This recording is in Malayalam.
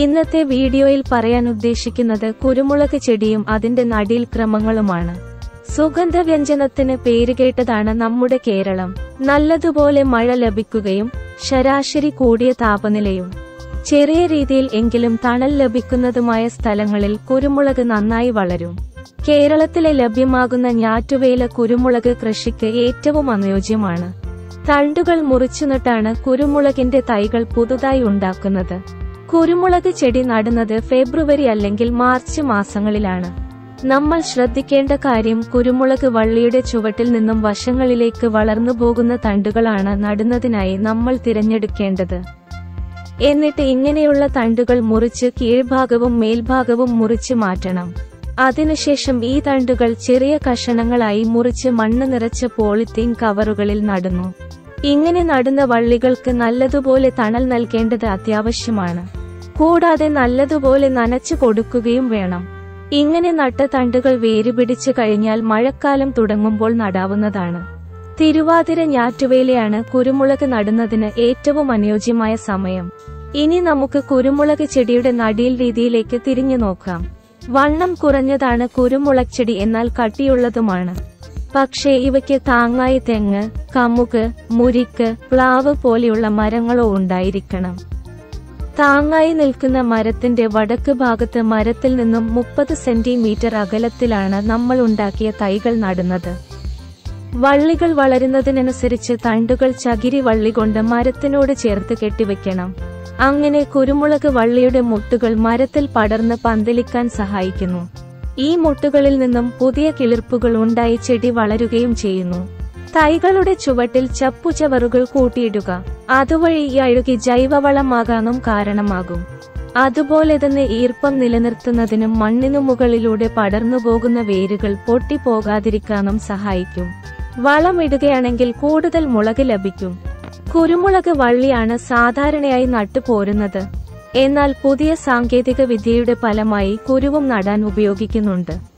ഇന്നത്തെ വീഡിയോയിൽ പറയാൻ ഉദ്ദേശിക്കുന്നത് കുരുമുളക് ചെടിയും അതിന്റെ നടീൽ ക്രമങ്ങളുമാണ് സുഗന്ധവ്യഞ്ജനത്തിന് പേരുകേട്ടതാണ് നമ്മുടെ കേരളം നല്ലതുപോലെ മഴ ലഭിക്കുകയും ശരാശരി കൂടിയ താപനിലയും ചെറിയ രീതിയിൽ എങ്കിലും തണൽ ലഭിക്കുന്നതുമായ സ്ഥലങ്ങളിൽ കുരുമുളക് നന്നായി വളരും കേരളത്തിലെ ലഭ്യമാകുന്ന ഞാറ്റുവേല കുരുമുളക് കൃഷിക്ക് ഏറ്റവും അനുയോജ്യമാണ് തണ്ടുകൾ മുറിച്ചുനട്ടാണ് കുരുമുളകിന്റെ തൈകൾ പുതുതായി ഉണ്ടാക്കുന്നത് കുരുമുളക് ചെടി നടുന്നത് ഫെബ്രുവരി അല്ലെങ്കിൽ മാർച്ച് മാസങ്ങളിലാണ് നമ്മൾ ശ്രദ്ധിക്കേണ്ട കാര്യം കുരുമുളക് വള്ളിയുടെ ചുവട്ടിൽ നിന്നും വശങ്ങളിലേക്ക് വളർന്നു പോകുന്ന തണ്ടുകളാണ് നടുന്നതിനായി നമ്മൾ തിരഞ്ഞെടുക്കേണ്ടത് എന്നിട്ട് ഇങ്ങനെയുള്ള തണ്ടുകൾ മുറിച്ച് കീഴ്ഭാഗവും മേൽഭാഗവും മുറിച്ച് മാറ്റണം അതിനുശേഷം ഈ തണ്ടുകൾ ചെറിയ കഷണങ്ങളായി മുറിച്ച് മണ്ണ് നിറച്ച പോളിത്തീൻ കവറുകളിൽ നടുന്നു ഇങ്ങനെ നടുന്ന വള്ളികൾക്ക് നല്ലതുപോലെ തണൽ നൽകേണ്ടത് അത്യാവശ്യമാണ് കൂടാതെ നല്ലതുപോലെ നനച്ചു കൊടുക്കുകയും വേണം ഇങ്ങനെ നട്ട തണ്ടുകൾ വേരുപിടിച്ചു കഴിഞ്ഞാൽ മഴക്കാലം തുടങ്ങുമ്പോൾ നടാവുന്നതാണ് തിരുവാതിര ഞാറ്റുവേലയാണ് കുരുമുളക് നടുന്നതിന് ഏറ്റവും അനുയോജ്യമായ സമയം ഇനി നമുക്ക് കുരുമുളക് ചെടിയുടെ നടീൽ രീതിയിലേക്ക് തിരിഞ്ഞു നോക്കാം വണ്ണം കുറഞ്ഞതാണ് കുരുമുളക് ചെടി എന്നാൽ കട്ടിയുള്ളതുമാണ് പക്ഷേ ഇവയ്ക്ക് താങ്ങായി തെങ്ങ് കമുക് മുരിക്ക് പ്ലാവ് പോലെയുള്ള മരങ്ങളോ ഉണ്ടായിരിക്കണം താങ്ങായി നിൽക്കുന്ന മരത്തിന്റെ വടക്ക് ഭാഗത്ത് മരത്തിൽ നിന്നും മുപ്പത് സെന്റിമീറ്റർ അകലത്തിലാണ് നമ്മൾ ഉണ്ടാക്കിയ തൈകൾ നടുന്നത് വള്ളികൾ വളരുന്നതിനനുസരിച്ച് തണ്ടുകൾ ചകിരി വള്ളി കൊണ്ട് മരത്തിനോട് ചേർത്ത് കെട്ടിവെക്കണം അങ്ങനെ കുരുമുളക് വള്ളിയുടെ മുട്ടുകൾ മരത്തിൽ പടർന്ന് പന്തലിക്കാൻ സഹായിക്കുന്നു ഈ മുട്ടുകളിൽ നിന്നും പുതിയ കിളിർപ്പുകൾ ഉണ്ടായി ചെടി വളരുകയും ചെയ്യുന്നു തൈകളുടെ ചുവട്ടിൽ ചപ്പുചവറുകൾ കൂട്ടിയിടുക അതുവഴി ഈ അഴുകി ജൈവവളമാകാനും കാരണമാകും അതുപോലെ തന്നെ ഈർപ്പം നിലനിർത്തുന്നതിനും മണ്ണിനു മുകളിലൂടെ പടർന്നു പോകുന്ന വേരുകൾ പൊട്ടിപ്പോകാതിരിക്കാനും സഹായിക്കും വളമിടുകയാണെങ്കിൽ കൂടുതൽ മുളക് ലഭിക്കും കുരുമുളക് വള്ളിയാണ് സാധാരണയായി നട്ടുപോരുന്നത് എന്നാൽ പുതിയ സാങ്കേതിക വിദ്യയുടെ ഫലമായി കുരുവും നടാൻ ഉപയോഗിക്കുന്നുണ്ട്